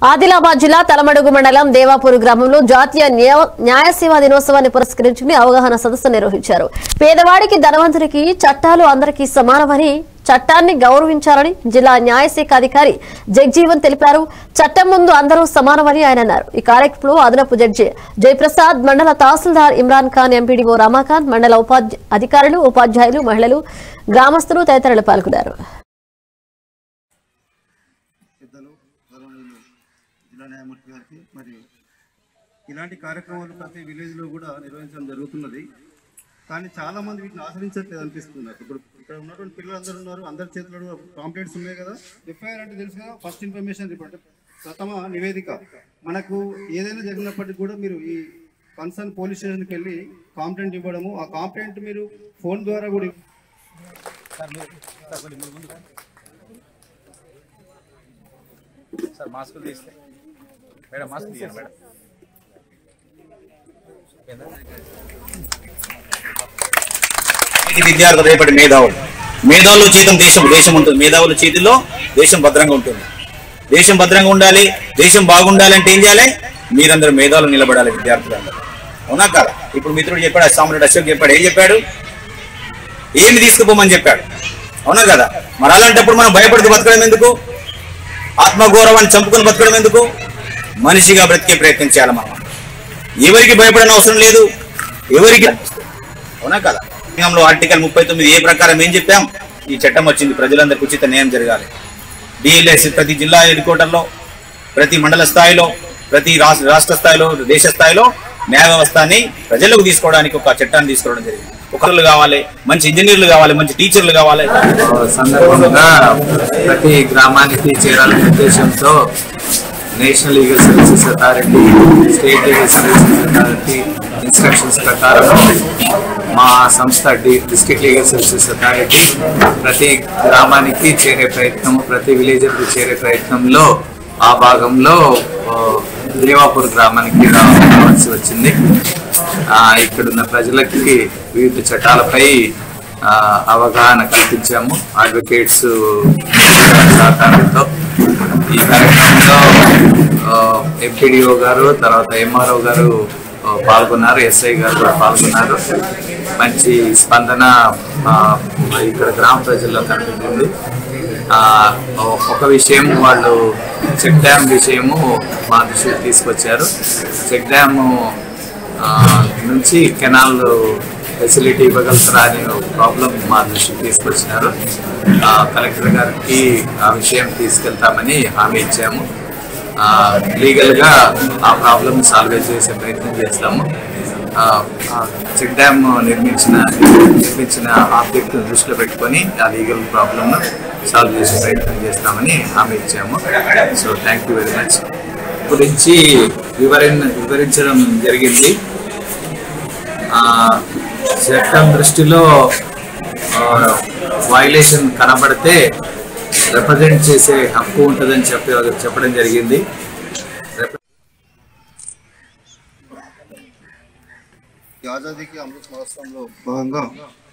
ఆదిలాబాద్ జిల్లా తలమడుగు మండలం దేవాపూర్ గ్రామంలో జాతీయ న్యాయ- న్యాయ సేవా దినోత్సవాన్ని పురస్కరించుకుని అవగాహన సదస్సు నిర్వహించారు పేదవాడికి ధనవంతుడికి చట్టాలు అందరికీ సమానమని చట్టాన్ని గౌరవించాలని జిల్లా న్యాయశాఖ అధికారి జగ్జీవన్ తెలిపారు చట్టం ముందు అందరూ సమానమని ఆయన అన్నారు ఈ కార్యక్రమంలో అదనపు జడ్జి జయప్రసాద్ మండల తహసీల్దార్ ఇమ్రాన్ ఖాన్ ఎంపీడీఓ రమాకాంత్ మండల ఉపాధ్య అధికారులు ఉపాధ్యాయులు మహిళలు గ్రామస్తులు తదితరులు పాల్గొన్నారు పెద్దలు గౌరవనీయులు జిల్లా న్యాయమూర్తి గారికి మరి ఇలాంటి కార్యక్రమాలు ప్రతి విలేజ్లో కూడా నిర్వహించడం జరుగుతున్నది కానీ చాలా మంది వీటిని ఆచరించట్లేదు అనిపిస్తుంది నాకు ఇప్పుడు ఇక్కడ ఉన్నటువంటి పిల్లలు అందరూ ఉన్నారు అందరి చేతిలో కాంప్లైంట్స్ ఉన్నాయి కదా ఎఫ్ఐఆర్ అంటే తెలుసు కదా ఫస్ట్ ఇన్ఫర్మేషన్ రిపోర్ట్ ప్రథమ నివేదిక మనకు ఏదైనా జరిగినప్పటికీ కూడా మీరు ఈ కన్సర్న్ పోలీస్ స్టేషన్కి వెళ్ళి కాంప్లైంట్ ఇవ్వడము ఆ కాంప్లైంట్ మీరు ఫోన్ ద్వారా కూడా ఇవ్వ- సార్ మాస్కులు తీస్తే మేడం మాస్క్ తీయండి మేడం నేటి విద్యార్థులు రేపటి మేధావులు మేధావుల చేతం దేశం దేశం ఉంటుంది మేధావుల చేతిలో దేశం భద్రంగా ఉంటుంది దేశం భద్రంగా ఉండాలి దేశం బాగుండాలి అంటే ఏం చేయాలి మీరందరూ మేధావులు నిలబడాలి విద్యార్థులందరూ అవునా కదా ఇప్పుడు మిత్రుడు చెప్పాడు సామ్రాట్ అశోక్ చెప్పాడు ఏం చెప్పాడు ఏమి తీసుకుపోమని చెప్పాడు అవునా కదా మరి అలాంటప్పుడు మనం భయపడుతూ బతకడం ఎందుకు ఆత్మగౌరవాన్ని చంపుకొని బతకడం ఎందుకు మనిషిగా బ్రతికే ప్రయత్నం చేయాలి మనం ఎవరికి భయపడని అవసరం లేదు ఎవరికి అవునా కదా నియమంలో ఆర్టికల్ ముప్పై తొమ్మిది ఏ ప్రకారం ఏం చెప్పాం ఈ చట్టం వచ్చింది ప్రజలందరికీ ఉచిత న్యాయం జరగాలి డిఎల్ఎస్ ప్రతి జిల్లా హెడ్ క్వార్టర్లో ప్రతి మండల స్థాయిలో ప్రతి రాష్ట్ర రాష్ట్ర స్థాయిలో దేశ స్థాయిలో న్యాయ వ్యవస్థని ప్రజలకు తీసుకోవడానికి ఒక చట్టాన్ని తీసుకోవడం జరిగింది ఒకరు కావాలి మంచి ఇంజనీర్లు కావాలి మంచి టీచర్లు కావాలి సందర్భంగా ప్రతి గ్రామానికి చేరాలనే ఉద్దేశంతో national legal services authority state legal services authority instructions ప్రకారం మా సంస్థ డి- డిస్ట్రిక్ట్ లీగల్ సర్వీసెస్ అథారిటీ ప్రతి గ్రామానికి చేరే ప్రయత్నం ప్రతి విలేజర్కి చేరే ప్రయత్నంలో ఆ భాగంలో ఆ, దేవాపూర్ గ్రామానికి రా- రావాల్సి వచ్చింది ఆ, ఇక్కడున్న ప్రజలకి వివిధ చట్టాలపై ఆ, అవగాహన కల్పించాము అడ్వకేట్స్ సహకారంతో ఈ కార్యక్రమంలో ఎంపీడీఓ గారు తర్వాత ఎంఆర్ఓ గారు ఆ, పాల్గొన్నారు ఎస్ఐ గారు కూడా పాల్గొన్నారు మంచి స్పందన ఆ, ఇక్కడ గ్రామ ప్రజల్లో కనిపించింది ఆ, ఒ- ఒక విషయం వాళ్ళు చెక్ డ్యామ్ విషయము మా దృష్టికి తీసుకొచ్చారు చెక్ డ్యాము ఆ, నుంచి కెనాల్ ఫెసిలిటీ ఇవ్వగలుగుతారా అనే ప్రాబ్లం మా దృష్టికి తీసుకొచ్చినారు ఆ, కలెక్టర్ గారికి ఆ విషయం తీసుకెళ్తామని హామీ ఇచ్చాము ఆ, లీగల్గా ఆ ప్రాబ్లమ్ సాల్వ్ చేసే ప్రయత్నం చేస్తాము ఆ, ఆ చెక్ డ్యామ్ నిర్మించిన నిర్మించిన ఆబ్జెక్ట్ దృష్టిలో పెట్టుకొని ఆ లీగల్ ప్రాబ్లమ్ సాల్వ్ చేసే ప్రయత్నం చేస్తామని హామీ ఇచ్చాము so thank you very much గురించి వివరణ వివరించడం జరిగింది ఆ, చట్టం దృష్టిలో వైలేషన్ కనబడితే రిప్రజెంట్ చేసే హక్కు ఉంటుందని చెప్పి చెప్పడం జరిగింది Rep- ఈ ఆజాదీకి అమృత్ మహోత్సవంలో భాగంగా